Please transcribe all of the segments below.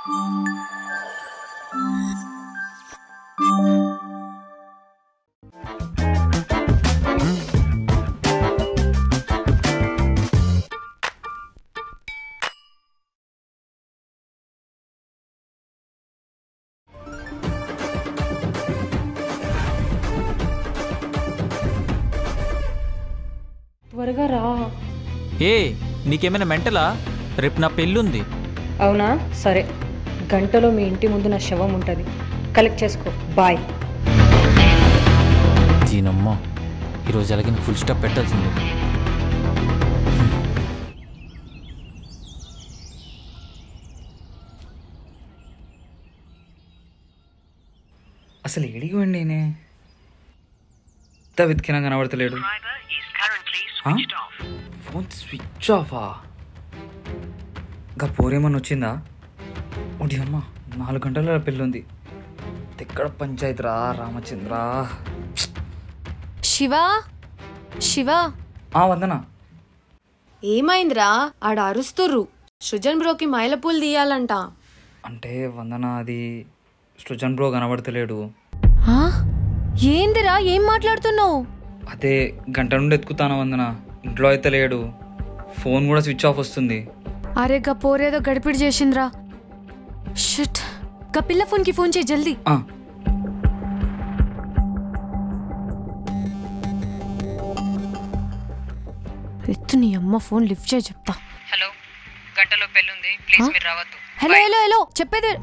త్వరగా రా ఏ నీకేమైనా మెంటలా రేపు నా పెళ్ళుంది అవునా సరే గంటలో మీ ఇంటి ముందు నా శవం ఉంటుంది కలెక్ట్ చేసుకో బాయ్ దీనమ్మ ఈరోజు అలాగే ఫుల్ స్టాప్ పెట్టాల్సింది అసలు ఏడికి వండి నేనే ఎంత వెతికినా కనబడతలేడు ఆ? ఫోన్ స్విచ్ ఆఫా ఇంకా పోరేమన్నా వచ్చిందా ఒకటి అమ్మ నాలుగు గంటల పెళ్ళి ఉంది ఎక్కడ పంచాయతీ రా రామచంద్ర శివ శివ ఆ వందనా ఏమైందిరా ఆడ అరుస్తుర్రు సృజన్ బ్రోకి మైలపూలు తీయాలంట అంటే వందన అది సృజన్ బ్రో కనబడతలేడు ఆ? ఏందిరా ఏం మాట్లాడుతున్నావు అదే గంట నుండి ఎత్తుకుతాను వందన ఇంట్లో అయితే లేడు ఫోన్ కూడా స్విచ్ ఆఫ్ వస్తుంది అరే గా పోరేదో గడిపిడి చేసిందిరా షిట్ గా పిల్ల ఫోన్కి ఫోన్ చేయి జల్దీ ఆ, ఎత్తు నీ అమ్మ ఫోన్ లిఫ్ట్ చేయి చెప్తా హలో గంటలో పెళ్ళుంది ప్లీజ్ మీరు రావద్దు హలో హలో హలో చెప్పేది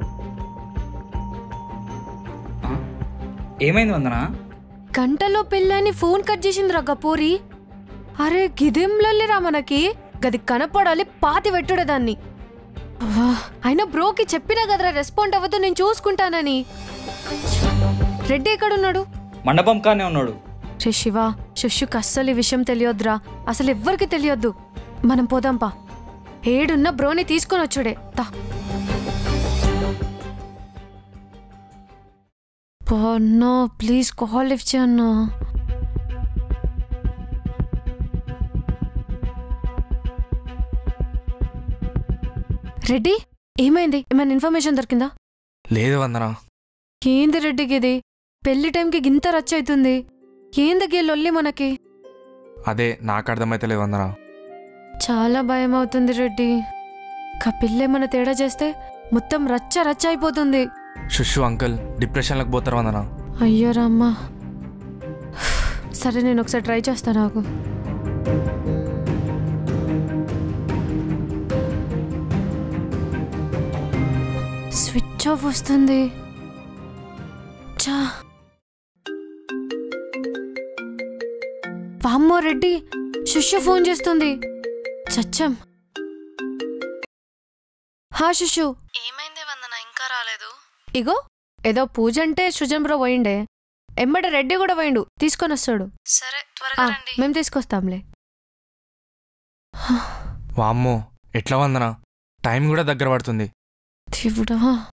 ఆ. ఏమైంది వందనా గంటలో పెళ్ళని ఫోన్ కట్ చేసిందిరా గపోరి అరే గిదేం లొల్లిరా మనకి గది కనపడాలి పాతి పెట్టుడే దాన్ని అవ్వా, అయినా బ్రోకి చెప్పినా కదరా రెస్పాండ్ అవ్వద్దు నేను చూసుకుంటానని రెడ్డి ఎక్కడున్నాడు మండపం కానే ఉన్నాడు రే శివ శుష్యుకి అస్సలు ఈ విషయం తెలియొద్దురా అసలు ఎవ్వరికి తెలియొద్దు మనం పోదాంపా ఏడున్న బ్రోని తీసుకొని వచ్చుడే తా అన్నా ప్లీజ్ కాల్ లిఫ్ట్ చేయన్నా రెడ్డి ఏమైంది ఏమైనా ఇన్ఫర్మేషన్ దొరికిందా లేదు వందన ఏంది రెడ్డికి ఇది పెళ్లి టైంకి గింత రచ్చ అవుతుంది ఏంది గీ లొల్లి మనకి అదే నాకు అర్థమైతలేదు వందన చాలా భయం అవుతుంది రెడ్డి కా పిల్లేమన్నా తేడా చేస్తే మొత్తం రచ్చ రచ్చ అయిపోతుంది శుషు అంకుల్ డిప్రెషన్లకు పోతారు వందన అయ్యో రామ్మా సరే నేను ఒకసారి ట్రై చేస్తాను నాకు స్విచ్ ఆఫ్ వస్తుంది చా వామ్మో రెడ్డి శిష్యు ఫోన్ చేస్తుంది చచ్చం హా శిష్యు ఏమైంది వందన ఇంకా రాలేదు ఇగో ఏదో పూజ అంటే సృజన్ బ్రో పోయిండే ఎమ్మట రెడ్డి కూడా పోయిండు తీసుకొని వస్తాడు సరే త్వరగా మేము తీసుకొస్తాంలే వామ్మో ఎట్లా వందన టైం కూడా దగ్గర పడుతుంది దేవుడా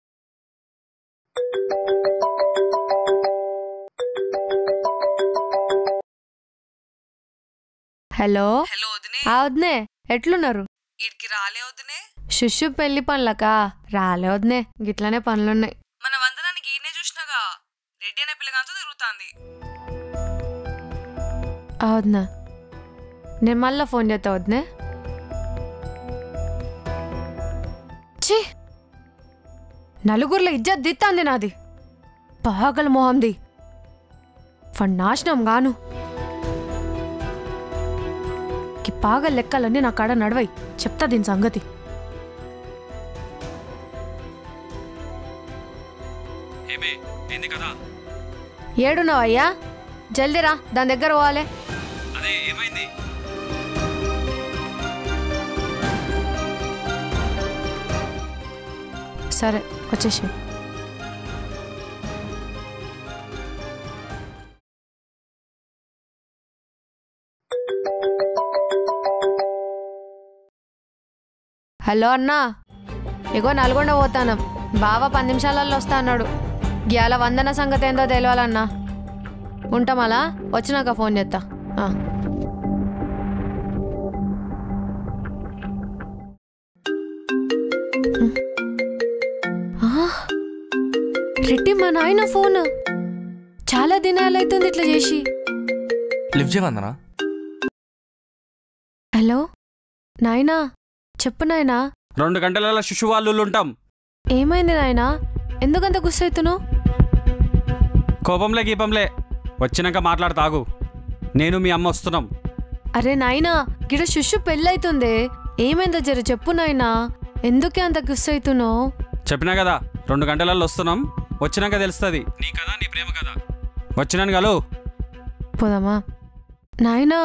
హలో హలో వదినే ఆ వద్నే ఎట్లున్నారు ఈడికి రాలే వదినే శుష్యు పెళ్లి పనులకా రాలే వద్నే గిట్లనే పనులున్నాయి మన వందనానికి ఈయనే చూసినాగా రెడ్డి అనే పిల్లగాంతో తిరుగుతాంది ఆ వద్నా నేను మళ్ళా ఫోన్ చేస్తా వద్నే ఛీ నలుగురిలో ఇజ్జత్ దిత్తాంది నాది పాగల మొహంది ఫండ్ నాశనం గాను ఈ పాగల లెక్కలన్నీ నా కాడ నడవై చెప్తా దీని సంగతి ఏంది కదా ఏడున్నావయ్యా జల్దీరా దాని దగ్గర పోవాలి అదే ఏమైంది సరే వచ్చేసి హలో అన్నా ఇగో నల్గొండ పోతాను బావ పది నిమిషాలలో వస్తా అన్నాడు గ్యాల వందన సంగతి ఏందో తెలియాలన్నా ఉంటామలా వచ్చినాక ఫోన్ చేస్తా ఆ. రెడ్డి మా నాయన ఫోన్ చాలా దినాలైతుంది ఇట్లా చేసి లిఫ్ట్ చేయవందనా హలో నాయనా చెప్పు నాయనా రెండు గంటల శిశు వాళ్ళు ఉంటాం ఏమైంది నాయనా ఎందుకంత గుస్సవుతున్నావు కోపంలే గీపంలే వచ్చినాక మాట్లాడతాగు నేను మీ అమ్మ వస్తున్నాం అరే నాయనా గిడ శుషు పెళ్ళైతుందే ఏమైందో జర చెప్పు నాయనా ఎందుకే అంత గుస్సవుతున్నావు చెప్పినా కదా రెండు గంటలలో వస్తున్నాం వచ్చినాక తెలుస్తుంది నీ కదా నీ ప్రేమ కదా వచ్చినాను గలు పోదామా నాయనా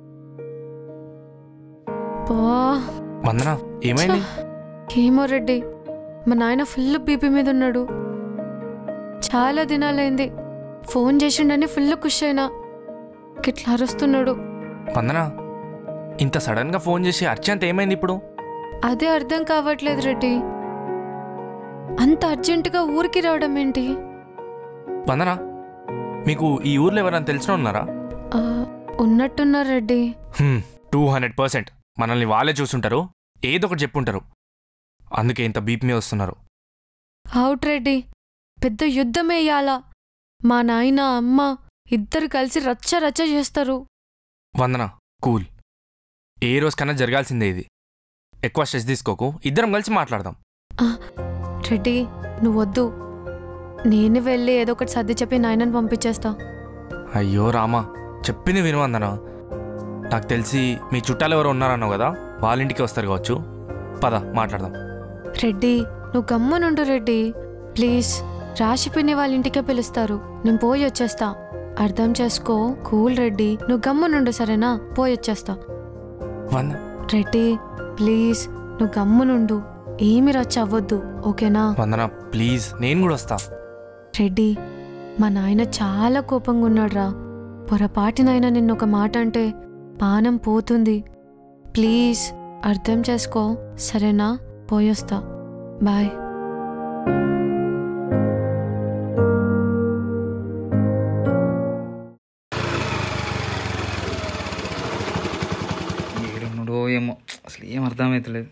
పో వందనా ఏమైంది ఏమో రెడ్డి మా నాయన ఫుల్ బీపీ మీద ఉన్నాడు చాలా దినాలైంది ఫోన్ చేసిండని ఫుల్ ఖుషి అయినా గిట్లా అరుస్తున్నాడు వందనా ఇంత సడన్ గా ఫోన్ చేసి అర్చంత ఏమైంది ఇప్పుడు అదే అర్థం కావట్లేదు రెడ్డి అంత అర్జెంటుగా ఊరికి రావడం ఏంటి వందనా మీకు ఈ ఊర్లో ఎవరైనా తెలిసిన ఉన్నారా ఆ, ఉన్నట్టున్నారు రెడ్డి టూ హండ్రెడ్ పర్సెంట్ మనల్ని వాళ్ళే చూసుంటారు ఏదో ఒకటి చెప్పుంటారు అందుకే ఇంత బీపీ మీద వస్తున్నారు అవుట్ రెడ్డి పెద్ద యుద్ధమే ఇయ్యాల మా నాయన అమ్మ ఇద్దరు కలిసి రచ్చ రచ్చ చేస్తారు వందన కూల్ ఏ రోజుకన్నా జరగాల్సిందే ఇది ఎక్కువ స్ట్రెస్ తీసుకోకు ఇద్దరం కలిసి మాట్లాడదాం రెడ్డి నువ్వు వద్దు నేను వెళ్ళి ఏదో ఒకటి సర్ది చెప్పి నాయనని పంపించేస్తా అయ్యో రామా చెప్పింది విను వందన నాకు తెలిసి మీ చుట్టాలు ఎవరు ఉన్నారన్నావు కదా వాళ్ళ ఇంటికి వస్తారు కావచ్చు పద మాట్లాడదాం రెడ్డి నువ్వు గమ్మునుండు రెడ్డి ప్లీజ్ రాశి పిన్ని వాళ్ళ ఇంటికే పిలుస్తారు నేను పోయి వచ్చేస్తా అర్థం చేసుకో కూల్ రెడ్డి నువ్వు గమ్మునుండు సరేనా పోయి వచ్చేస్తా వంద రెడ్డి ప్లీజ్ నువ్వు గమ్మునుండు ఏమి రచ్చ అవ్వద్దు ఓకేనా వందన ప్లీజ్ నేను కూడా వస్తా రెడ్డి మా నాయన చాలా కోపంగా ఉన్నాడ్రా పొరపాటినైనా నిన్న ఒక మాట అంటే పానం పోతుంది ప్లీజ్ అర్థం చేసుకో సరేనా పోయొస్తా బాయ్ ఏడున్నాడో ఏమో అసలు ఏం అర్థమవుతలేదు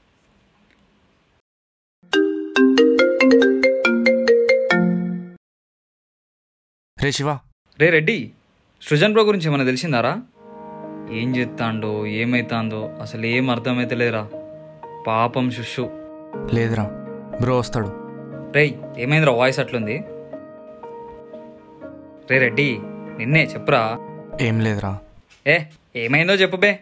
రే శివ రే రెడ్డి సృజన్ బ్రో గురించి ఏమైనా తెలిసిందారా ఏం చేస్తాండో ఏమైతాందో అసలు ఏం అర్థమైతలేరా పాపం శుషు లేదురా బ్రో వస్తాడు రేయ్ ఏమైందిరా వాయిస్ అట్లుంది రే రెడ్డి నిన్నే చెప్పురా ఏం లేదురా ఏ ఏమైందో చెప్పు బే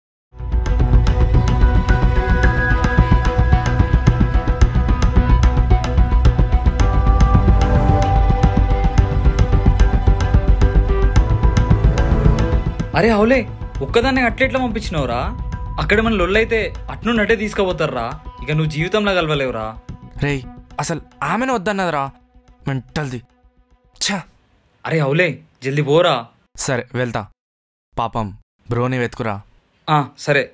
అరే అవులే ఒక్కదాన్ని అట్లెట్లా పంపించినవురా అక్కడ మన లొల్లైతే అట్నున్నట్టే తీసుకుపోతారా ఇక నువ్వు జీవితంలో కలవలేవురా రేయ్ అసలు ఆమెను వద్దన్నదిరా మెంటల్ది ఛా అరే అవులే జల్దీ పోరా సరే వెళ్తా పాపం బ్రోని వెతుకురా ఆ, సరే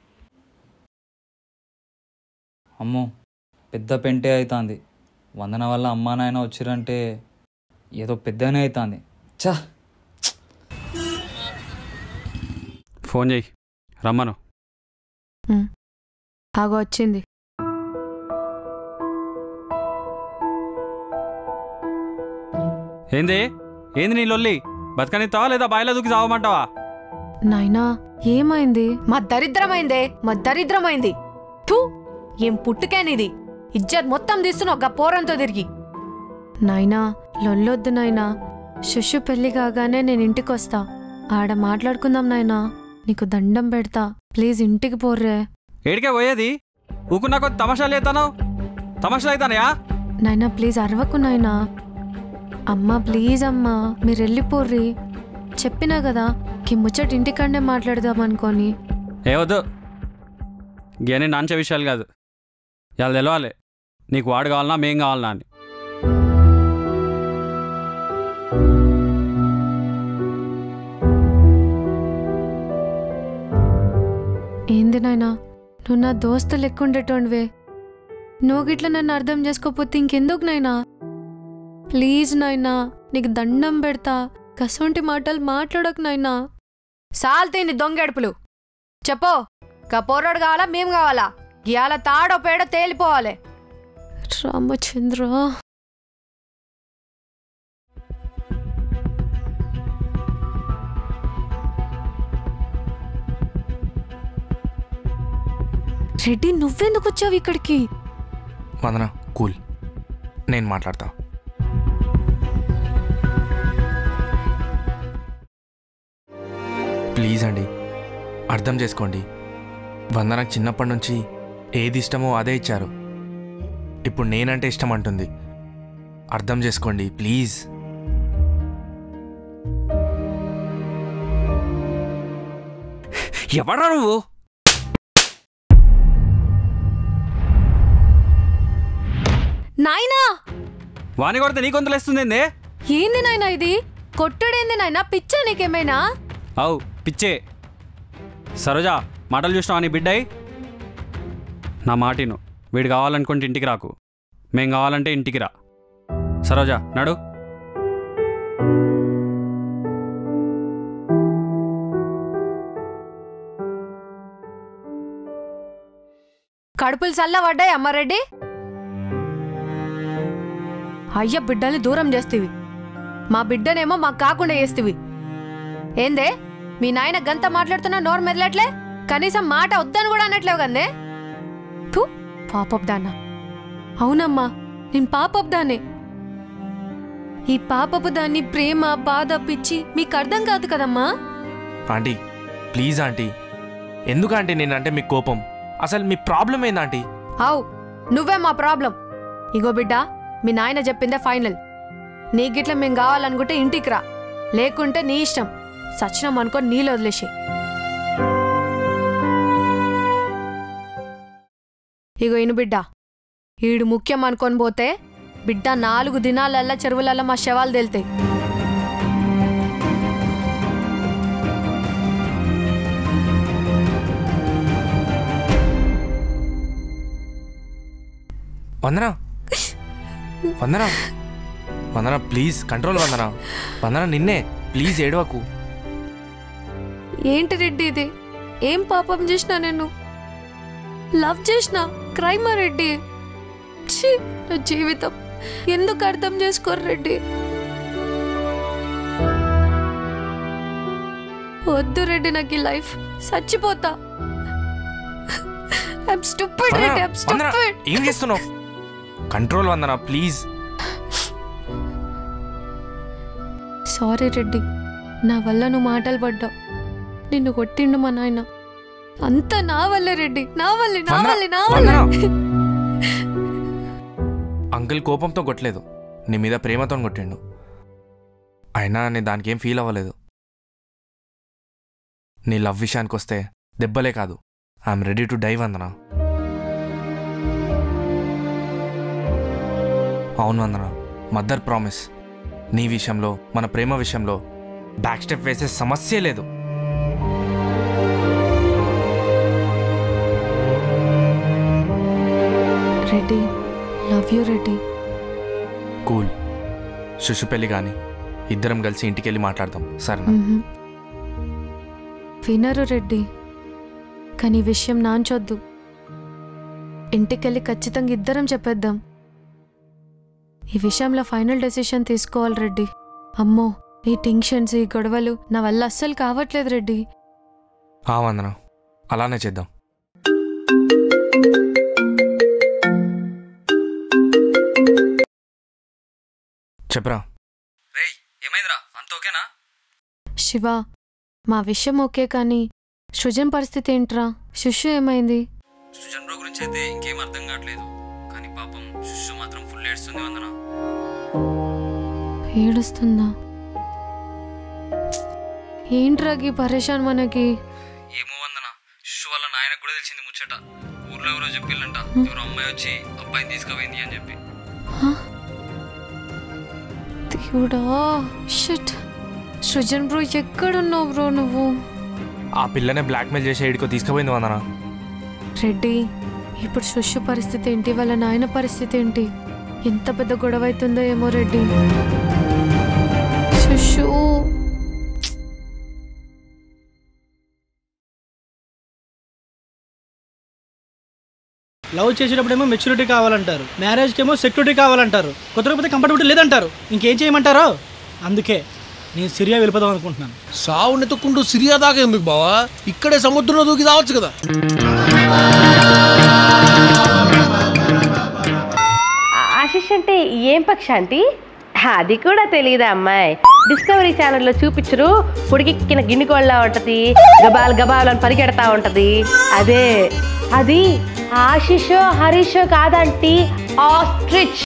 అమ్మో పెద్ద పెంటే అవుతుంది వందన వల్ల అమ్మా నాయన వచ్చిరంటే ఏదో పెద్దనే అవుతుంది చా ఫోన్ చేయి రమ్మను ఆగో వచ్చింది ఏంది ఏంది నీ లొల్లి బతకనిస్తావా లేదా బాయిలో దూకి చావమంటావా నాయనా ఏమైంది మా దరిద్రమైందే మా దరిద్రమైంది థూ ఏం పుట్టుకేనిది ఇజ్జత్ మొత్తం తీస్తున్నావు ఒక పోరంతో తిరిగి నాయనా లొల్లొద్దు నాయనా శుషు పెళ్లి కాగానే నేను ఇంటికి వస్తా ఆడ మాట్లాడుకుందాం నాయనా నీకు దండం పెడతా ప్లీజ్ ఇంటికి పోర్రే ఏడికే పోయేది ఊకున్నా కొద్ది తమాషాలు చేస్తాను తమాషాలు అవుతానయా నాయనా ప్లీజ్ అరవకు నాయనా అమ్మా ప్లీజ్ అమ్మా మీరు వెళ్ళిపోర్రి చెప్పినా కదా కి ముచ్చట ఇంటికాడనే మాట్లాడదాం అనుకోని ఏ వద్దు గేనే నాంచే విషయాలు కాదు ఇవాళ తెలవాలి నీకు వాడు కావాలన్నా మేం కావాలన్నా అని ఏంది నాయనా నువ్వు నా దోస్తు లెక్క ఉండేటోండివే నువ్వు గిట్ల నన్ను అర్థం చేసుకోకపోతే ఇంకెందుకు నాయనా ప్లీజ్ నాయనా నీకు దండం పెడతా కసొంటి మాటలు మాట్లాడకు నాయనా సాల్తీని దొంగెడుపులు చెప్పు గా పోరాడు కావాలా మేము కావాలా ఇవాళ తాడో పేడో తేలిపోవాలి రామచంద్ర రెడ్డి నువ్వెందుకు వచ్చావు ఇక్కడికి వందన కూల్ నేను మాట్లాడతా ప్లీజ్ అండి అర్థం చేసుకోండి వందనకు చిన్నప్పటి నుంచి ఏది ఇష్టమో అదే ఇచ్చారు ఇప్పుడు నేనంటే ఇష్టం అంటుంది అర్థం చేసుకోండి ప్లీజ్ ఎవడా నువ్వు నాయనా వాని కొడితే నీ గొంతులేస్తుంది ఏంది ఏంది నాయనా ఇది కొట్టుడేంది నాయనా పిచ్చా నీకేమైనా అవు పిచ్చే సరోజా మాటలు చూసినావా నీ బిడ్డయి నా మాటిను వీడు కావాలనుకుంటే ఇంటికి రాకు మేం కావాలంటే ఇంటికి రా సరోజా నడు కడుపులు చల్లబడ్డాయి అమ్మారెడ్డి అయ్య బిడ్డల్ని దూరం చేస్తీవి మా బిడ్డనేమో మాకు కాకుండా చేస్తీవి ఏందే మీ నాయన గంత మాట్లాడుతున్నా నోరు మెదలట్లే కనీసం మాట వద్దని కూడా అనట్లేవు కందే తూ పాపప్ దాన్న అవునమ్మా నేను పాపప్ దాన్నే ఈ పాపపు దాన్ని ప్రేమ బాధ పిచ్చి మీకు అర్థం కాదు కదమ్మా ఆంటీ ప్లీజ్ ఆంటీ ఎందుకు ఆంటీ నేనంటే మీకు కోపం అసలు మీ ప్రాబ్లం ఏంది ఆంటీ అవు నువ్వే మా ప్రాబ్లం ఇగో బిడ్డ మీ నాయన చెప్పిందే ఫైనల్ నీ గిట్ల మేం కావాలనుకుంటే ఇంటికి రా లేకుంటే నీ ఇష్టం సచ్చినాం అనుకో నీళ్ళు వదిలేసి ఇగో ఇను బిడ్డ ఈడు ముఖ్యం అనుకొని పోతే బిడ్డ నాలుగు దినాలల్లా చెరువులల్లా మా శవాలు తేలుతాయి వందన వందన వందన ప్లీజ్ కంట్రోల్ వందన వందన నిన్నే ప్లీజ్ ఏడవకు ఏంటి రెడ్డి ఇది ఏం పాపం చేసినా నేను లవ్ చేసిన క్రైమా రెడ్డి ఛీ, నా జీవితం ఎందుకు అర్థం చేసుకోరు రెడ్డి వద్దు రెడ్డి నాకు ఈ లైఫ్ చచ్చిపోతా I'm stupid Vandana, Reddy I'm Vandana, stupid ఏం చేస్తున్నావు control Vandana please sorry Reddy నా వల్ల నువ్వు మాటలు పడ్డావు నిన్ను కొట్టిండు మా నాయన అంతా నా వల్లే రెడ్డి నా వల్లే నా వందన, వల్లే నా వల్లే వందన. అంకుల్ కోపంతో కొట్టలేదు నీ మీద ప్రేమతో కొట్టిండు అయినా నేను దానికి ఏం ఫీల్ అవ్వలేదు నీ లవ్ విషయానికి వస్తే దెబ్బలే కాదు I'm ready to die Vandana అవును వందన మదర్ ప్రామిస్ నీ విషయంలో మన ప్రేమ విషయంలో బ్యాక్ స్టెప్ వేసే సమస్యే లేదు Reddy love you Reddy cool శిశు పెళ్ళి కానీ ఇద్దరం కలిసి ఇంటికి వెళ్ళి మాట్లాడదాం సరేనా మ్మ్. వినరు రెడ్డి కానీ ఈ విషయం నాంచొద్దు ఇంటికెళ్ళి ఖచ్చితంగా ఇద్దరం చెప్పేద్దాం ఈ విషయంలో ఫైనల్ డెసిషన్ తీసుకోవాలి రెడ్డి అమ్మో ఈ టెన్షన్స్ ఈ గొడవలు నా వల్ల అస్సలు కావట్లేదు రెడ్డి ఆ వందన అలానే చేద్దాం చెప్పరా రేయ్ ఏమైందిరా అంత ఓకేనా శివ మా విషయం ఓకే కానీ సృజన్ పరిస్థితి ఏంట్రా శుషు ఏమైంది సృజన్ బ్రో గురించి అయితే ఇంకేం అర్థం కావట్లేదు కానీ పాపం శిశు మాత్రం ఫుల్ ఏడుస్తుంది వందన ఏడుస్తుందా ఏంట్రా గీ పరేషాన్ మనకి ఏమో వందన శిశు వాళ్ళ నాయనకు కూడా తెలిసింది ముచ్చట ఊర్లో ఎవరో చెప్పిల్లంట ఎవరో అమ్మాయి వచ్చి అబ్బాయిని తీసుకుపోయింది అని చెప్పి దేవుడా షిట్ సృజన్ బ్రో ఎక్కడున్నావు బ్రో నువ్వు ఆ పిల్లనే బ్లాక్మెయిల్ చేసి ఏడికో తీసుకుపోయింది వందన రెడ్డి ఇప్పుడు శుష్యు పరిస్థితి ఏంటి వాళ్ళ నాయన పరిస్థితి ఏంటి ఎంత పెద్ద గొడవ అవుతుందో ఏమో రెడ్డి శుష్యు లవ్ చేసేటప్పుడేమో మెచ్యూరిటీ కావాలంటారు మ్యారేజ్కి ఏమో సెక్యూరిటీ కావాలంటారు కుదరకపోతే కంఫర్టబిలిటీ లేదంటారు ఇంకేం చేయమంటారో అందుకే నేను సిరియా వెళ్ళిపోదాం అనుకుంటున్నాను సావుని ఎత్తుక్కుంటూ సిరియా దాకా ఎందుకు బావా ఇక్కడే సముద్రంలో దూకి రావచ్చు కదా ఆశిష్ అంటే ఏం పక్షి ఆంటీ అది కూడా తెలియదా అమ్మాయి డిస్కవరీ ఛానల్లో చూపించరు పొడికెక్కిన గిన్నె కోళ్ళ ఉంటది గబాల్ గబాల్ అని పరిగెడతా ఉంటది అదే అది ఆశిషో హరీషో కాదంటీ ఆస్ట్రిచ్